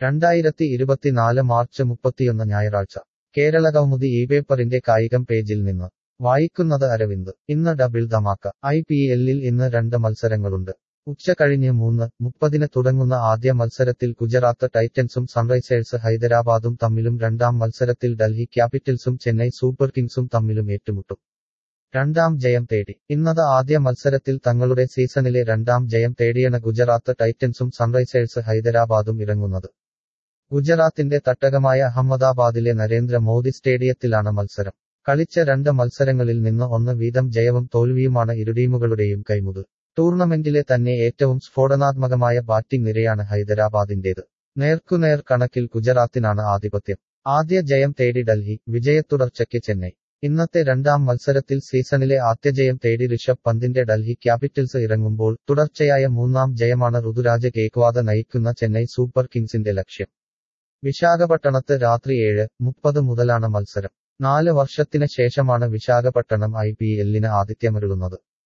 രണ്ടായിരത്തി ഇരുപത്തിനാല് മാർച്ച് മുപ്പത്തിയൊന്ന് ഞായറാഴ്ച കേരള കൗമുദി ഈ പേപ്പറിന്റെ കായികം പേജിൽ നിന്ന് വായിക്കുന്നത് അരവിന്ദ് ഇന്ന് ഡബിൾ ധമാക്ക ഐ പി എല്ലിൽ ഇന്ന് രണ്ട് മത്സരങ്ങളുണ്ട് ഉച്ച കഴിഞ്ഞ് മൂന്ന് മുപ്പതിന് തുടങ്ങുന്ന ആദ്യ മത്സരത്തിൽ ഗുജറാത്ത് ടൈറ്റൻസും സൺറൈസേഴ്സ് ഹൈദരാബാദും തമ്മിലും രണ്ടാം മത്സരത്തിൽ ഡൽഹി ക്യാപിറ്റൽസും ചെന്നൈ സൂപ്പർ കിങ്സും തമ്മിലും ഏറ്റുമുട്ടും രണ്ടാം ജയം തേടി ഇന്നത് ആദ്യ മത്സരത്തിൽ തങ്ങളുടെ സീസണിലെ രണ്ടാം ജയം തേടിയാണ് ഗുജറാത്ത് ടൈറ്റൻസും സൺറൈസേഴ്സ് ഹൈദരാബാദും ഇറങ്ങുന്നത് ഗുജറാത്തിന്റെ തട്ടകമായ അഹമ്മദാബാദിലെ നരേന്ദ്ര മോദി സ്റ്റേഡിയത്തിലാണ് മത്സരം കളിച്ച രണ്ട് മത്സരങ്ങളിൽ നിന്ന് ഒന്ന് വീതം ജയവും തോൽവിയുമാണ് ഇരു ടീമുകളുടെയും കൈമുത് ടൂർണമെന്റിലെ തന്നെ ഏറ്റവും സ്ഫോടനാത്മകമായ ബാറ്റിംഗ് നിരയാണ് ഹൈദരാബാദിന്റേത് നേർക്കുനേർ കണക്കിൽ ഗുജറാത്തിനാണ് ആധിപത്യം ആദ്യ ജയം തേടി ഡൽഹി വിജയത്തുടർച്ചയ്ക്ക് ചെന്നൈ ഇന്നത്തെ രണ്ടാം മത്സരത്തിൽ സീസണിലെ ആദ്യജയം തേടി ഋഷഭ് പന്തിന്റെ ഡൽഹി ക്യാപിറ്റൽസ് ഇറങ്ങുമ്പോൾ തുടർച്ചയായ മൂന്നാം ജയമാണ് ഋതുരാജ കേക്വാദ നയിക്കുന്ന ചെന്നൈ സൂപ്പർ കിങ്സിന്റെ ലക്ഷ്യം വിശാഖപട്ടണത്ത് രാത്രി ഏഴ് മുപ്പത് മുതലാണ് മത്സരം നാല് വർഷത്തിന് ശേഷമാണ് വിശാഖപട്ടണം ഐ പി എല്ലിന് ആതിഥ്യമരുളുന്നത്